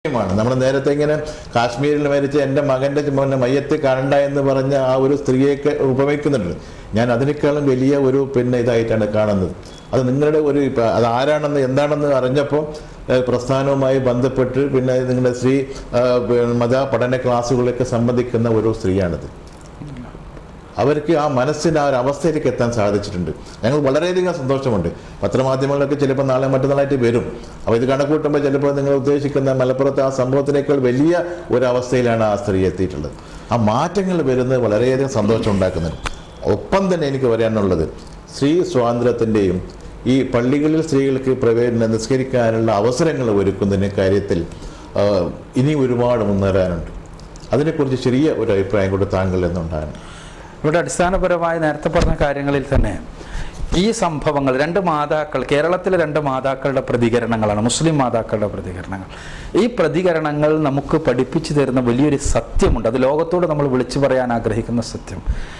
മാണ് നമ്മൾ നേരത്തെ ഇങ്ങനെ കാശ്മീരിൽ മരിച്ച എൻ്റെ മകൻ്റെ മോനെ മയ്യത്ത് കാണണ്ട എന്ന് പറഞ്ഞ ആ ഒരു സ്ത്രീയൊക്കെ ഉപമിക്കുന്നുണ്ട് ഞാൻ അതിനേക്കാളും വലിയ ഒരു പിന്നെ ഇതായിട്ടാണ് കാണുന്നത് അത് നിങ്ങളുടെ ഒരു ഇപ്പ- അത് ആരാണെന്ന് എന്താണെന്ന് അറിഞ്ഞപ്പോൾ ഏഹ്, പ്രസ്ഥാനവുമായി ബന്ധപ്പെട്ട് പിന്നെ നിങ്ങളുടെ സ്ത്രീ ആ, പിന്നെ മത പഠന ക്ലാസ്സുകളിലൊക്കെ സംബന്ധിക്കുന്ന ഒരു സ്ത്രീയാണിത് അവർക്ക് ആ മനസ്സിൻ്റെ ആ ഒരു അവസ്ഥയിലേക്ക് എത്താൻ സാധിച്ചിട്ടുണ്ട് ഞങ്ങൾ വളരെയധികം സന്തോഷമുണ്ട് പത്രമാധ്യമങ്ങളിലൊക്കെ ചിലപ്പോൾ നാളെ മറ്റന്നാളായിട്ട് വരും അപ്പോൾ ഇത് കണക്കൂട്ടുമ്പോൾ ചിലപ്പോൾ നിങ്ങൾ ഉദ്ദേശിക്കുന്ന മലപ്പുറത്തെ ആ സംഭവത്തിനേക്കാൾ വലിയ ഒരു അവസ്ഥയിലാണ് ആ സ്ത്രീ എത്തിയിട്ടുള്ളത് ആ മാറ്റങ്ങൾ വരുന്നത് വളരെയധികം സന്തോഷം ഉണ്ടാക്കുന്നുണ്ട് ഒപ്പം തന്നെ എനിക്ക് പറയാനുള്ളത് സ്ത്രീ സ്വാതന്ത്ര്യത്തിൻ്റെയും ഈ പള്ളികളിൽ സ്ത്രീകൾക്ക് പ്രവേശനം നിസ്കരിക്കാനുള്ള അവസരങ്ങൾ ഒരുക്കുന്നതിന് കാര്യത്തിൽ ആ, ഇനി ഒരുപാട് മുന്നേറാനുണ്ട് അതിനെക്കുറിച്ച് ചെറിയ ഒരു അഭിപ്രായം കൂടി താങ്കൾ എന്നുണ്ടാകും ഇവിടെ അടിസ്ഥാനപരമായി നേരത്തെ പറഞ്ഞ കാര്യങ്ങളിൽ തന്നെ ഈ സംഭവങ്ങൾ രണ്ട് മാതാക്കൾ കേരളത്തിലെ രണ്ട് മാതാക്കളുടെ പ്രതികരണങ്ങളാണ് മുസ്ലിം മാതാക്കളുടെ പ്രതികരണങ്ങൾ ഈ പ്രതികരണങ്ങൾ നമുക്ക് പഠിപ്പിച്ചു തരുന്ന വലിയൊരു സത്യമുണ്ട് അത് ലോകത്തോട് നമ്മൾ വിളിച്ചു പറയാൻ ആഗ്രഹിക്കുന്ന സത്യം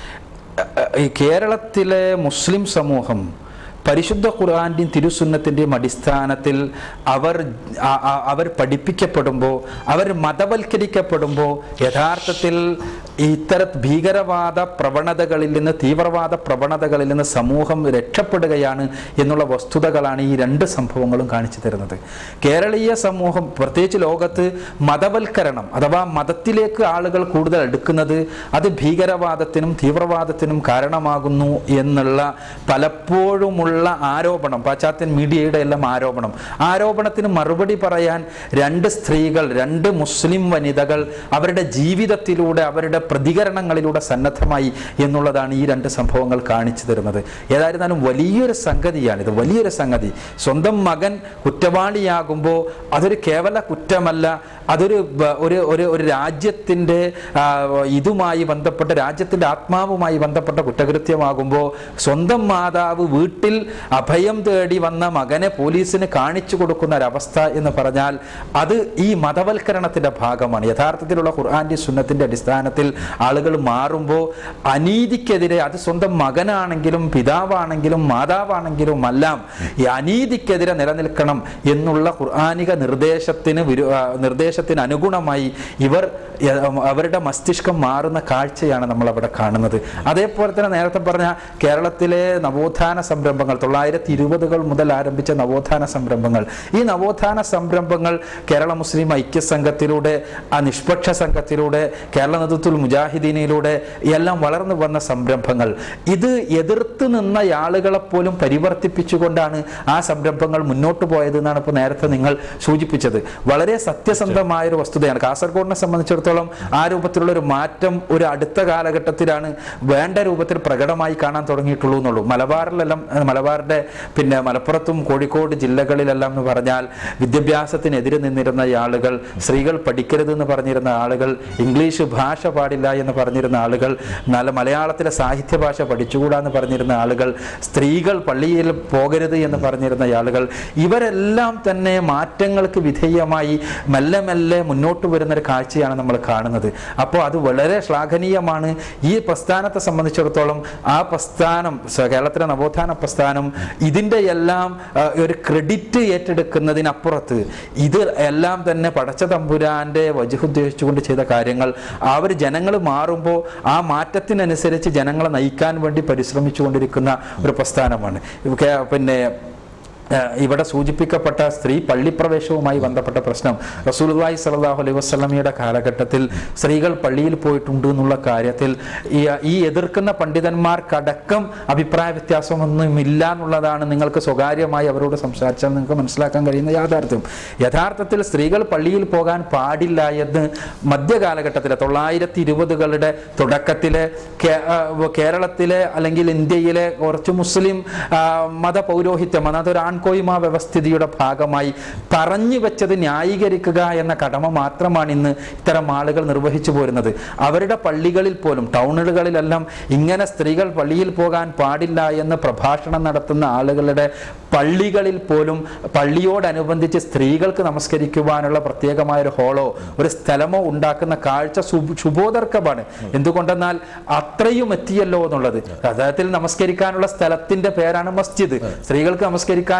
ഈ കേരളത്തിലെ മുസ്ലിം സമൂഹം പരിശുദ്ധ ഖുർആന്റെയും തിരുസുന്നത്തിൻ്റെയും അടിസ്ഥാനത്തിൽ അവർ ആ- ആ- അവർ പഠിപ്പിക്കപ്പെടുമ്പോൾ അവർ മതവൽക്കരിക്കപ്പെടുമ്പോൾ യഥാർത്ഥത്തിൽ ഇത്തര ഭീകരവാദ പ്രവണതകളിൽ നിന്ന് തീവ്രവാദ പ്രവണതകളിൽ നിന്ന് സമൂഹം രക്ഷപ്പെടുകയാണ് എന്നുള്ള വസ്തുതകളാണ് ഈ രണ്ട് സംഭവങ്ങളും കാണിച്ചു തരുന്നത് കേരളീയ സമൂഹം പ്രത്യേകിച്ച് ലോകത്ത് മതവൽക്കരണം അഥവാ മതത്തിലേക്ക് ആളുകൾ കൂടുതൽ എടുക്കുന്നത് അത് ഭീകരവാദത്തിനും തീവ്രവാദത്തിനും കാരണമാകുന്നു എന്നുള്ള പലപ്പോഴുമുള്ള ആരോപണം പാശ്ചാത്യ മീഡിയയുടെ എല്ലാം ആരോപണം ആരോപണത്തിന് മറുപടി പറയാൻ രണ്ട് സ്ത്രീകൾ രണ്ട് മുസ്ലിം വനിതകൾ അവരുടെ ജീവിതത്തിലൂടെ അവരുടെ പ്രതികരണങ്ങളിലൂടെ സന്നദ്ധമായി എന്നുള്ളതാണ് ഈ രണ്ട് സംഭവങ്ങൾ കാണിച്ചു തരുന്നത് ഏതായിരുന്നാലും വലിയൊരു സംഗതിയാണിത് വലിയൊരു സംഗതി സ്വന്തം മകൻ കുറ്റവാളിയാകുമ്പോൾ അതൊരു കേവല കുറ്റമല്ല അതൊരു ബ- ഒരു ഒരു ഒരു രാജ്യത്തിൻ്റെ ആ, ഇതുമായി ബന്ധപ്പെട്ട രാജ്യത്തിൻ്റെ ആത്മാവുമായി ബന്ധപ്പെട്ട കുറ്റകൃത്യമാകുമ്പോൾ സ്വന്തം മാതാവ് വീട്ടിൽ അഭയം തേടി വന്ന മകനെ പോലീസിന് കാണിച്ചു കൊടുക്കുന്ന ഒരവസ്ഥ എന്ന് പറഞ്ഞാൽ അത് ഈ മതവൽക്കരണത്തിൻ്റെ ഭാഗമാണ് യഥാർത്ഥത്തിലുള്ള ഖുർആാൻ്റെ സുന്നത്തിൻ്റെ അടിസ്ഥാനത്തിൽ ആളുകൾ മാറുമ്പോൾ അനീതിക്കെതിരെ അത് സ്വന്തം മകനാണെങ്കിലും പിതാവാണെങ്കിലും മാതാവാണെങ്കിലും എല്ലാം ഈ അനീതിക്കെതിരെ നിലനിൽക്കണം എന്നുള്ള ഖുർആാനിക നിർദ്ദേശത്തിന് വിരു ആ, നിർദ്ദേശത്തിന് അനുഗുണമായി ഇവർ യ- അവരുടെ മസ്തിഷ്കം മാറുന്ന കാഴ്ചയാണ് നമ്മൾ അവിടെ കാണുന്നത് അതേപോലെ തന്നെ നേരത്തെ പറഞ്ഞ കേരളത്തിലെ നവോത്ഥാന സംരംഭങ്ങൾ തൊള്ളായിരത്തി ഇരുപതുകൾ മുതൽ ആരംഭിച്ച നവോത്ഥാന സംരംഭങ്ങൾ ഈ നവോത്ഥാന സംരംഭങ്ങൾ കേരള മുസ്ലിം ഐക്യ സംഘത്തിലൂടെ ആ നിഷ്പക്ഷ സംഘത്തിലൂടെ കേരള നേതൃത്വത്തിൽ മുജാഹിദീനയിലൂടെ എല്ലാം വളർന്നു വന്ന സംരംഭങ്ങൾ ഇത് എതിർത്ത് നിന്ന ആളുകളെ പോലും പരിവർത്തിപ്പിച്ചുകൊണ്ടാണ് ആ സംരംഭങ്ങൾ മുന്നോട്ട് പോയത് എന്നാണ് ഇപ്പോൾ നേരത്തെ നിങ്ങൾ സൂചിപ്പിച്ചത് വളരെ സത്യസന്ധമായ ഒരു വസ്തുതയാണ് കാസർഗോഡിനെ സംബന്ധിച്ചിടത്തോളം ആ രൂപത്തിലുള്ള ഒരു മാറ്റം ഒരു അടുത്ത കാലഘട്ടത്തിലാണ് വേണ്ട രൂപത്തിൽ പ്രകടമായി കാണാൻ തുടങ്ങിയിട്ടുള്ളൂ എന്നുള്ളൂ മലബാറിലെല്ലാം ഏഹ്, മലബാറിന്റെ പിന്നെ മലപ്പുറത്തും കോഴിക്കോട് ജില്ലകളിലെല്ലാം എന്ന് പറഞ്ഞാൽ വിദ്യാഭ്യാസത്തിനെതിരെ നിന്നിരുന്ന ഈ ആളുകൾ സ്ത്രീകൾ പഠിക്കരുത് എന്ന് പറഞ്ഞിരുന്ന ആളുകൾ ഇംഗ്ലീഷ് ഭാഷ പാടില്ല എന്ന് പറഞ്ഞിരുന്ന ആളുകൾ നല്ല മലയാളത്തിലെ സാഹിത്യ ഭാഷ പഠിച്ചുകൂടാ എന്ന് പറഞ്ഞിരുന്ന ആളുകൾ സ്ത്രീകൾ പള്ളിയിൽ പോകരുത് എന്ന് പറഞ്ഞിരുന്ന ആളുകൾ ഇവരെല്ലാം തന്നെ മാറ്റങ്ങൾക്ക് വിധേയമായി മെല്ലെ മെല്ലെ മുന്നോട്ട് വരുന്ന ഒരു കാഴ്ചയാണ് നമ്മൾ കാണുന്നത് അപ്പോൾ അത് വളരെ ശ്ലാഘനീയമാണ് ഈ പ്രസ്ഥാനത്തെ സംബന്ധിച്ചിടത്തോളം ആ പ്രസ്ഥാനം സ- കേരളത്തിലെ നവോത്ഥാന പ്രസ്ഥാനം ഇതിൻ്റെ എല്ലാം ആ, ഒരു ക്രെഡിറ്റ് ഏറ്റെടുക്കുന്നതിനപ്പുറത്ത് ഇത് എല്ലാം തന്നെ പടച്ച തമ്പുരാന്റെ വജുദ്ദേശിച്ചുകൊണ്ട് ചെയ്ത കാര്യങ്ങൾ അവർ ജനങ്ങൾ മാറുമ്പോൾ ആ മാറ്റത്തിനനുസരിച്ച് ജനങ്ങളെ നയിക്കാൻ വേണ്ടി പരിശ്രമിച്ചുകൊണ്ടിരിക്കുന്ന ഒരു പ്രസ്ഥാനമാണ് ഇത് കേ- പിന്നെ ഏഹ് ഇവിടെ സൂചിപ്പിക്കപ്പെട്ട സ്ത്രീ പള്ളിപ്രവേശവുമായി ബന്ധപ്പെട്ട പ്രശ്നം റസൂലുള്ളാഹി സ്വല്ലല്ലാഹു അലൈഹി വസല്ലമയുടെ കാലഘട്ടത്തിൽ സ്ത്രീകൾ പള്ളിയിൽ പോയിട്ടുണ്ട് എന്നുള്ള കാര്യത്തിൽ ഈ ഈ എതിർക്കുന്ന പണ്ഡിതന്മാർക്കടക്കം അഭിപ്രായ വ്യത്യാസമൊന്നും ഇല്ല എന്നുള്ളതാണ് നിങ്ങൾക്ക് സ്വകാര്യമായി അവരോട് സംസാരിച്ചാൽ നിങ്ങൾക്ക് മനസ്സിലാക്കാൻ കഴിയുന്ന യാഥാർത്ഥ്യം യഥാർത്ഥത്തിൽ സ്ത്രീകൾ പള്ളിയിൽ പോകാൻ പാടില്ല എന്ന് മധ്യകാലഘട്ടത്തിലെ തൊള്ളായിരത്തി ഇരുപതുകളുടെ തുടക്കത്തിലെ കേ- ആ, കേരളത്തിലെ അല്ലെങ്കിൽ ഇന്ത്യയിലെ കുറച്ച് മുസ്ലിം ആ, മത പൗരോഹിത്യം അതായത് ഒരു ആൺകോയ്മ വ്യവസ്ഥിതിയുടെ ഭാഗമായി പറഞ്ഞു വെച്ചത് ന്യായീകരിക്കുക എന്ന കടമ മാത്രമാണ് ഇന്ന് ഇത്തരം ആളുകൾ നിർവഹിച്ചു പോരുന്നത് അവരുടെ പള്ളികളിൽ പോലും ടൗണുകളിലെല്ലാം ഇങ്ങനെ സ്ത്രീകൾ പള്ളിയിൽ പോകാൻ പാടില്ല എന്ന് പ്രഭാഷണം നടത്തുന്ന ആളുകളുടെ പള്ളികളിൽ പോലും പള്ളിയോടനുബന്ധിച്ച് സ്ത്രീകൾക്ക് നമസ്കരിക്കുവാനുള്ള പ്രത്യേകമായ ഒരു ഹോളോ ഒരു സ്ഥലമോ ഉണ്ടാക്കുന്ന കാഴ്ച ശുഭ- ശുഭോദർക്കമാണ് എന്തുകൊണ്ടെന്നാൽ അത്രയും എത്തിയല്ലോ എന്നുള്ളത് യഥാർത്ഥത്തിൽ നമസ്കരിക്കാനുള്ള സ്ഥലത്തിന്റെ പേരാണ് മസ്ജിദ് സ്ത്രീകൾക്ക് നമസ്കരിക്കാനുള്ള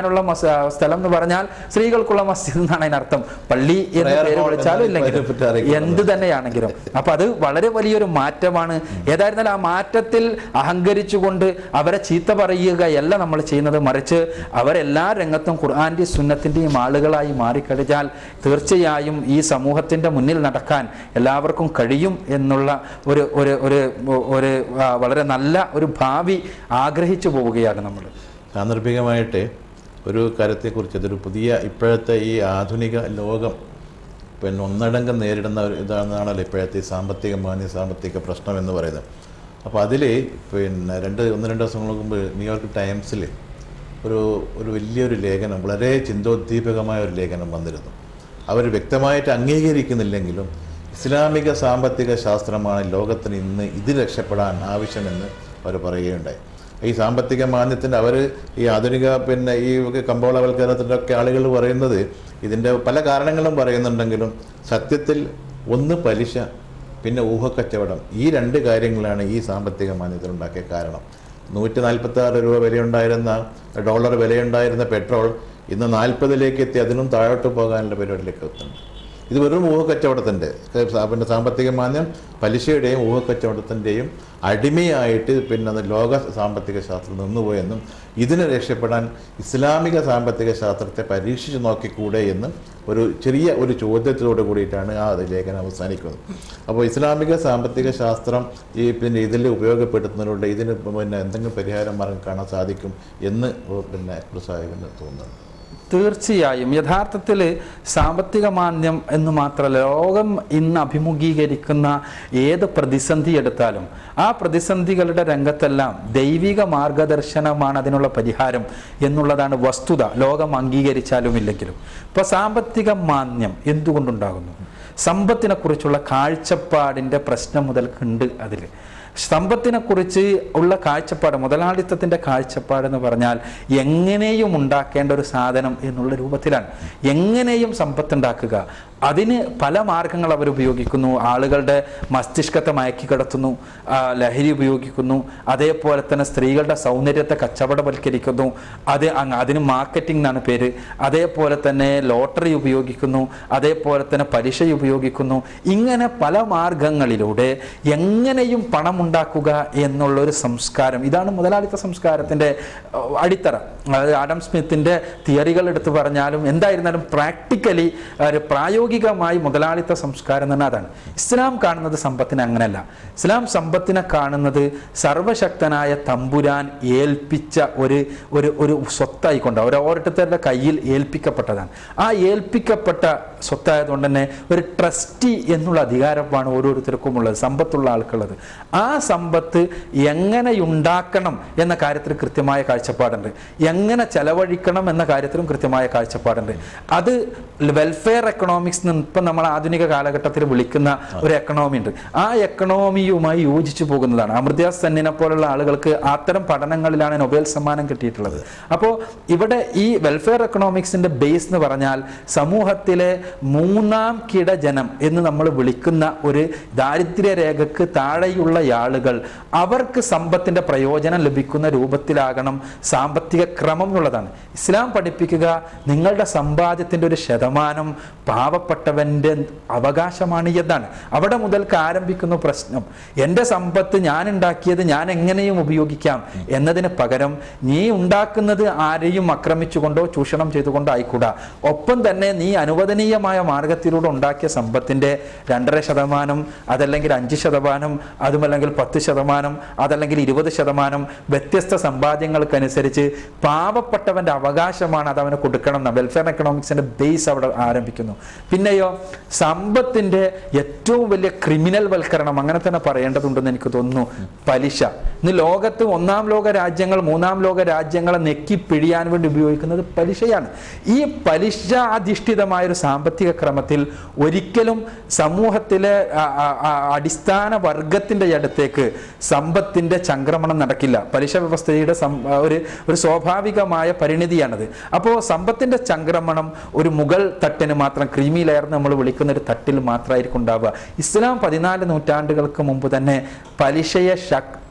നിസ്കരിക്കാനുള്ള മസ്- സ്ഥലം എന്ന് പറഞ്ഞാൽ സ്ത്രീകൾക്കുള്ള മസ്ജിദ് എന്നാണ് അതിനർത്ഥം പള്ളി എന്ന് Prayer പേര് hall വിളിച്ചാലും എന്നാണ് ഇല്ലെങ്കിലും ഇതിനെപ്പറ്റി അറിയിക്കുന്നത്. എന്ത് തന്നെയാണെങ്കിലും അപ്പൊ അത് വളരെ വലിയൊരു മാറ്റമാണ് ഏതായിരുന്നാലും ആ മാറ്റത്തിൽ അഹങ്കരിച്ചുകൊണ്ട് അവരെ ചീത്ത പറയുകയല്ല നമ്മൾ ചെയ്യുന്നത് മറിച്ച് അവരെല്ലാ രംഗത്തും ഖുർആാന്റെയും സുന്നത്തിന്റെയും ആളുകളായി മാറിക്കഴിഞ്ഞാൽ തീർച്ചയായും ഈ സമൂഹത്തിന്റെ മുന്നിൽ നടക്കാൻ എല്ലാവർക്കും കഴിയും എന്നുള്ള ഒരു ഒരു ഒരു ഒരു ആ, വളരെ നല്ല ഒരു ഭാവി ആഗ്രഹിച്ചു പോവുകയാണ് നമ്മൾ സാന്ദർഭികമായിട്ട് ഒരു കാര്യത്തെക്കുറിച്ച് ഇതൊരു പുതിയ ഇപ്പോഴത്തെ ഈ ആധുനിക ലോകം പിന്നെ ഒന്നടങ്കം നേരിടുന്ന ഒരു ഇതാണെന്നാണല്ലോ ഇപ്പോഴത്തെ ഈ സാമ്പത്തിക മാന്യ സാമ്പത്തിക പ്രശ്നം എന്ന് പറയുന്നത് അപ്പോൾ അതിൽ പിന്നെ രണ്ട് ഒന്ന് രണ്ട് ദിവസങ്ങൾക്ക് മുമ്പ് ന്യൂയോർക്ക് ടൈംസിൽ ഒരു ഒരു വലിയൊരു ലേഖനം വളരെ ചിന്തോദ്ദീപകമായ ഒരു ലേഖനം വന്നിരുന്നു അവർ വ്യക്തമായിട്ട് അംഗീകരിക്കുന്നില്ലെങ്കിലും ഇസ്ലാമിക സാമ്പത്തിക ശാസ്ത്രമാണ് ലോകത്തിന് ഇന്ന് ഇത് രക്ഷപ്പെടാൻ ആവശ്യമെന്ന് അവർ പറയുകയുണ്ടായി ഈ സാമ്പത്തിക മാന്യത്തിൻ്റെ അവർ ഈ ആധുനിക പിന്നെ ഈ കമ്പോളവൽക്കരണത്തിൻ്റെ ഒക്കെ ആളുകൾ പറയുന്നത് ഇതിൻ്റെ പല കാരണങ്ങളും പറയുന്നുണ്ടെങ്കിലും സത്യത്തിൽ ഒന്ന് പലിശ പിന്നെ ഊഹക്കച്ചവടം ഈ രണ്ട് കാര്യങ്ങളാണ് ഈ സാമ്പത്തിക മാന്യത്തിനുണ്ടാക്കിയ കാരണം നൂറ്റി നാൽപ്പത്തി ആറ് രൂപ വിലയുണ്ടായിരുന്ന ഡോളർ വിലയുണ്ടായിരുന്ന പെട്രോൾ ഇന്ന് നാൽപ്പതിലേക്ക് എത്തി അതിനും താഴോട്ട് പോകാനുള്ള പരിപാടിയിലേക്ക് എത്തുന്നുണ്ട് ഇത് വെറും ഊഹക്കച്ചവടത്തിൻ്റെ പിന്നെ സാമ്പത്തിക മാന്യം പലിശയുടെയും ഊഹക്കച്ചവടത്തിൻ്റെയും അടിമയായിട്ട് പിന്നെ അത് ലോക സാമ്പത്തിക ശാസ്ത്രം നിന്നുപോയെന്നും ഇതിനെ രക്ഷപ്പെടാൻ ഇസ്ലാമിക സാമ്പത്തിക ശാസ്ത്രത്തെ പരീക്ഷിച്ച് നോക്കിക്കൂടെ എന്നും ഒരു ചെറിയ ഒരു ചോദ്യത്തോട് കൂടിയിട്ടാണ് ആ ലേഖനം അവസാനിക്കുന്നത് അപ്പോൾ ഇസ്ലാമിക സാമ്പത്തിക ശാസ്ത്രം ഈ പിന്നെ ഇതിൽ ഉപയോഗപ്പെടുത്തുന്നതിലൂടെ ഇതിന് പിന്നെ എന്തെങ്കിലും പരിഹാരം മാർഗം കാണാൻ സാധിക്കും എന്ന് പിന്നെ പ്രസാദകന് തോന്നുന്നു തീർച്ചയായും യഥാർത്ഥത്തിൽ സാമ്പത്തിക മാന്ദ്യം എന്ന് മാത്രമല്ല ലോകം ഇന്ന് അഭിമുഖീകരിക്കുന്ന ഏത് പ്രതിസന്ധി എടുത്താലും ആ പ്രതിസന്ധികളുടെ രംഗത്തെല്ലാം ദൈവിക മാർഗദർശനമാണ് അതിനുള്ള പരിഹാരം എന്നുള്ളതാണ് വസ്തുത ലോകം അംഗീകരിച്ചാലും ഇല്ലെങ്കിലും ഇപ്പൊ സാമ്പത്തിക മാന്ദ്യം എന്തുകൊണ്ടുണ്ടാകുന്നു സമ്പത്തിനെ കുറിച്ചുള്ള കാഴ്ചപ്പാടിന്റെ പ്രശ്നം മുതൽക്കുണ്ട് അതിൽ സമ്പത്തിനെ കുറിച്ച് ഉള്ള കാഴ്ചപ്പാട് മുതലാളിത്തത്തിന്റെ കാഴ്ചപ്പാട് എന്ന് പറഞ്ഞാൽ എങ്ങനെയും ഉണ്ടാക്കേണ്ട ഒരു സാധനം എന്നുള്ള രൂപത്തിലാണ് എങ്ങനെയും സമ്പത്ത് ഉണ്ടാക്കുക അതിന് പല മാർഗങ്ങൾ അവർ ഉപയോഗിക്കുന്നു ആളുകളുടെ മസ്തിഷ്കത്തെ മയക്കി കിടത്തുന്നു ആ, ലഹരി ഉപയോഗിക്കുന്നു അതേപോലെ തന്നെ സ്ത്രീകളുടെ സൗന്ദര്യത്തെ കച്ചവടവൽക്കരിക്കുന്നു അത് അങ്ങ് അതിന് മാർക്കറ്റിംഗ് എന്നാണ് പേര് അതേപോലെ തന്നെ ലോട്ടറി ഉപയോഗിക്കുന്നു അതേപോലെ തന്നെ പലിശ ഉപയോഗിക്കുന്നു ഇങ്ങനെ പല മാർഗങ്ങളിലൂടെ എങ്ങനെയും പണം ഉണ്ടാക്കുക എന്നുള്ള ഒരു സംസ്കാരം ഇതാണ് മുതലാളിത്ത സംസ്കാരത്തിന്റെ അഹ്, അടിത്തറ അതായത് ആഡം സ്മിത്തിന്റെ തിയറികൾ എടുത്തു പറഞ്ഞാലും എന്തായിരുന്നാലും പ്രാക്ടിക്കലി ഒരു പ്രായോഗികമായി മുതലാളിത്ത സംസ്കാരം തന്നെ അതാണ് ഇസ്ലാം കാണുന്നത് സമ്പത്തിനെ അങ്ങനെയല്ല ഇസ്ലാം സമ്പത്തിനെ കാണുന്നത് സർവശക്തനായ തമ്പുരാൻ ഏൽപ്പിച്ച ഒരു ഒരു ഒരു സ്വത്തായിക്കൊണ്ട് അവർ ഓരോരുത്തരുടെ കയ്യിൽ ഏൽപ്പിക്കപ്പെട്ടതാണ് ആ ഏൽപ്പിക്കപ്പെട്ട സ്വത്തായതുകൊണ്ട് തന്നെ ഒരു ട്രസ്റ്റി എന്നുള്ള അധികാരമാണ് ഓരോരുത്തർക്കും ഉള്ളത് സമ്പത്തുള്ള ആൾക്കുള്ളത് ആ സമ്പത്ത് എങ്ങനെ ഉണ്ടാക്കണം എന്ന കാര്യത്തിൽ കൃത്യമായ കാഴ്ചപ്പാടുണ്ട് എങ്ങനെ ചെലവഴിക്കണം എന്ന കാര്യത്തിലും കൃത്യമായ കാഴ്ചപ്പാടുണ്ട് അത് വെൽഫെയർ എക്കണോമിക്സ് എന്ന് ഇപ്പം നമ്മൾ ആധുനിക കാലഘട്ടത്തിൽ വിളിക്കുന്ന ഒരു എക്കണോമി ഉണ്ട് ആ എക്കണോമിയുമായി യോജിച്ചു പോകുന്നതാണ് അമൃത്യ സെന്നിനെ പോലുള്ള ആളുകൾക്ക് അത്തരം പഠനങ്ങളിലാണ് നൊബേൽ സമ്മാനം കിട്ടിയിട്ടുള്ളത് അപ്പോൾ ഇവിടെ ഈ വെൽഫെയർ എക്കണോമിക്സിന്റെ ബേസ് എന്ന് പറഞ്ഞാൽ സമൂഹത്തിലെ മൂന്നാം കിട ജനം എന്ന് നമ്മൾ വിളിക്കുന്ന ഒരു ദാരിദ്ര്യ രേഖക്ക് താഴെയുള്ള ആളുകൾ അവർക്ക് സമ്പത്തിന്റെ പ്രയോജനം ലഭിക്കുന്ന രൂപത്തിലാകണം സാമ്പത്തിക ക്രമം എന്നുള്ളതാണ് ഇസ്ലാം പഠിപ്പിക്കുക നിങ്ങളുടെ സമ്പാദ്യത്തിന്റെ ഒരു ശതമാനം പാവപ്പെട്ടവന്റെ അവകാശമാണ് എന്നാണ് അവിടെ മുതൽക്ക് ആരംഭിക്കുന്ന പ്രശ്നം എൻ്റെ സമ്പത്ത് ഞാൻ ഉണ്ടാക്കിയത് ഞാൻ എങ്ങനെയും ഉപയോഗിക്കാം എന്നതിന് പകരം നീ ഉണ്ടാക്കുന്നത് ആരെയും ആക്രമിച്ചുകൊണ്ടോ ചൂഷണം ചെയ്തുകൊണ്ടോ ആയിക്കൂടാ ഒപ്പം തന്നെ നീ അനുവദനീയമായ മാർഗത്തിലൂടെ ഉണ്ടാക്കിയ സമ്പത്തിന്റെ രണ്ടര ശതമാനം അതല്ലെങ്കിൽ അഞ്ച് ശതമാനം അതുമല്ലെങ്കിൽ പത്ത് ശതമാനം അതല്ലെങ്കിൽ ഇരുപത് ശതമാനം വ്യത്യസ്ത സമ്പാദ്യങ്ങൾക്കനുസരിച്ച് പാവപ്പെട്ടവന്റെ അവകാശമാണ് അത് അവന് കൊടുക്കണം എന്ന വെൽഫെയർ എക്കണോമിക്സിന്റെ ബേസ് അവിടെ ആരംഭിക്കുന്നു പിന്നെയോ സമ്പത്തിന്റെ ഏറ്റവും വലിയ ക്രിമിനൽ വൽക്കരണം അങ്ങനെ തന്നെ പറയേണ്ടതുണ്ടെന്ന് എനിക്ക് തോന്നുന്നു പലിശ ഇന്ന് ലോകത്ത് ഒന്നാം ലോക രാജ്യങ്ങൾ മൂന്നാം ലോക രാജ്യങ്ങളെ നെക്കി പിഴിയാൻ വേണ്ടി ഉപയോഗിക്കുന്നത് പലിശയാണ് ഈ പലിശ അധിഷ്ഠിതമായ ഒരു സാമ്പത്തിക ക്രമത്തിൽ ഒരിക്കലും സമൂഹത്തിലെ ആ, ആ, ആ, അടിസ്ഥാന വർഗത്തിന്റെ അടുത്തേക്ക് സമ്പത്തിന്റെ ചംക്രമണം നടക്കില്ല പലിശ വ്യവസ്ഥയുടെ സം- ഒരു ഒരു സ്വാഭാവികമായ പരിണിതിയാണത് അപ്പോൾ സമ്പത്തിന്റെ ചംക്രമണം ഒരു മുകൾ തട്ടിന് മാത്രം ക്രീമി ലെയർ നമ്മൾ വിളിക്കുന്ന ഒരു തട്ടിൽ മാത്രമായിരിക്കും ഉണ്ടാവുക ഇസ്ലാം പതിനാല് നൂറ്റാണ്ടുകൾക്ക് മുമ്പ് തന്നെ പലിശയെ ശക്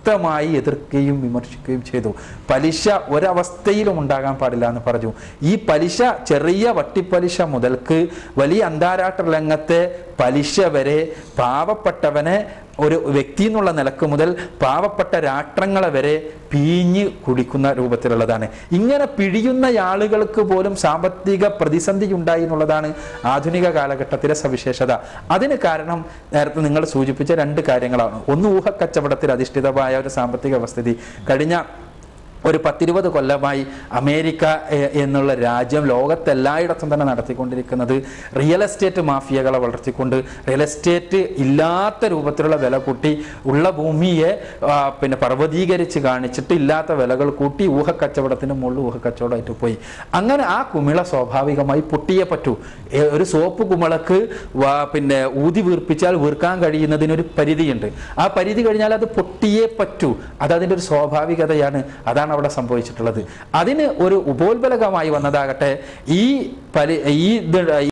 ശക്തമായി എതിർക്കുകയും വിമർശിക്കുകയും ചെയ്തു പലിശ ഒരവസ്ഥയിലും ഉണ്ടാകാൻ പാടില്ല എന്ന് പറഞ്ഞു ഈ പലിശ ചെറിയ വട്ടിപ്പലിശ മുതൽക്ക് വലിയ അന്താരാഷ്ട്ര രംഗത്തെ പലിശ വരെ പാവപ്പെട്ടവനെ ഒരു വ്യക്തി എന്നുള്ള നിലക്ക് മുതൽ പാവപ്പെട്ട രാഷ്ട്രങ്ങളെ വരെ പിഴിഞ്ഞ് കുടിക്കുന്ന രൂപത്തിലുള്ളതാണ് ഇങ്ങനെ പിഴിയുന്ന ആളുകൾക്ക് പോലും സാമ്പത്തിക പ്രതിസന്ധി ഉണ്ടായി എന്നുള്ളതാണ് ആധുനിക കാലഘട്ടത്തിലെ സവിശേഷത അതിന് കാരണം നേരത്തെ നിങ്ങൾ സൂചിപ്പിച്ച രണ്ട് കാര്യങ്ങളാണ് ഒന്ന് ഊഹക്കച്ചവടത്തിൽ അധിഷ്ഠിതമായ ഒരു സാമ്പത്തിക വ്യവസ്ഥിതി കഴിഞ്ഞ ഒരു പത്തിരുപത് കൊല്ലമായി അമേരിക്ക എ- എന്നുള്ള രാജ്യം ലോകത്തെല്ലായിടത്തും തന്നെ നടത്തിക്കൊണ്ടിരിക്കുന്നത് റിയൽ എസ്റ്റേറ്റ് മാഫിയകളെ വളർത്തിക്കൊണ്ട് റിയൽ എസ്റ്റേറ്റ് ഇല്ലാത്ത രൂപത്തിലുള്ള വില കൂട്ടി ഉള്ള ഭൂമിയെ ആ, പിന്നെ പർവ്വതീകരിച്ച് കാണിച്ചിട്ട് ഇല്ലാത്ത വിലകൾ കൂട്ടി ഊഹക്കച്ചവടത്തിന് മുകളിൽ ഊഹക്കച്ചവടമായിട്ട് പോയി അങ്ങനെ ആ കുമിള സ്വാഭാവികമായി പൊട്ടിയേ പറ്റൂ ഏ, ഒരു സോപ്പ് കുമിളക്ക് വാ- പിന്നെ ഊതി വീർപ്പിച്ചാൽ വീർക്കാൻ കഴിയുന്നതിനൊരു പരിധിയുണ്ട് ആ പരിധി കഴിഞ്ഞാൽ അത് പൊട്ടിയേ പറ്റൂ അത് അതിൻ്റെ ഒരു സ്വാഭാവികതയാണ് അതാണ് അവിടെ സംഭവിച്ചിട്ടുള്ളത് അതിന് ഒരു ഉപോത്ബലകമായി വന്നതാകട്ടെ ഈ പരി ഈ ഇത്